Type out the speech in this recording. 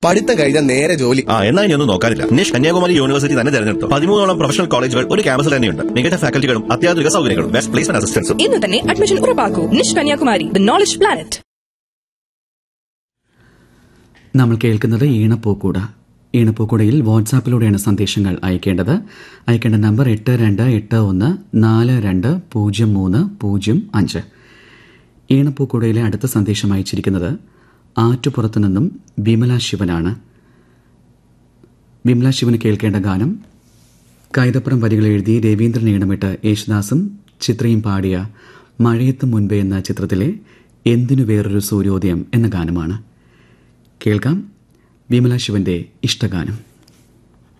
പഠിത്തം കഴിഞ്ഞാൽ നേരെ ജോലി ആ എന്നാ ഇനി ഒന്നും നോക്കാനില്ല നിഷ് കന്യാകുമാരി യൂണിവേഴ്സിറ്റി തന്നെ തെരഞ്ഞെടുത്തു പതിമൂന്നോളം പ്രൊഫഷണൽ കോളേജുകൾ ഒരു ക്യാമ്പസിൽ തന്നെയുണ്ട് മികച്ച ഫാക്കൽറ്റികളും അത്യാധുനിക സൗകര്യങ്ങളും ബെസ്റ്റ് പ്ലേസ്മെന്റ് അസിസ്റ്റൻസും ഇന്ന് തന്നെ അഡ്മിഷൻ ഉറപ്പാക്കൂ നിഷ് കന്യാകുമാരി ദ നോളജ് പ്ലാനറ്റ് നമ്മൾ കേൾക്കുന്നത് ഈണപ്പൂക്കൂട ഈണപ്പൂക്കൂടയിൽ വാട്സാപ്പിലൂടെയാണ് സന്ദേശങ്ങൾ അയക്കേണ്ടത് അയക്കേണ്ട നമ്പർ എട്ട് രണ്ട് എട്ട് ഒന്ന് നാല് രണ്ട് പൂജ്യം മൂന്ന് പൂജ്യം അഞ്ച് ഈണപ്പൂക്കൂടയിലെ അടുത്ത സന്ദേശം അയച്ചിരിക്കുന്നത് ആറ്റുപുറത്തു നിന്നും വിമല ശിവനാണ് വിമല ശിവന് കേൾക്കേണ്ട ഗാനം കൈതപ്പുറം വരികൾ എഴുതി രവീന്ദ്രൻ ഈണമിട്ട് യേശുദാസും ചിത്രയും പാടിയ മഴയത്ത് മുൻപേ എന്ന ചിത്രത്തിലെ എന്തിനു വേറൊരു സൂര്യോദയം എന്ന ഗാനമാണ് കേൾക്കാം വിമല ശിവന്റെ ഇഷ്ടഗാനം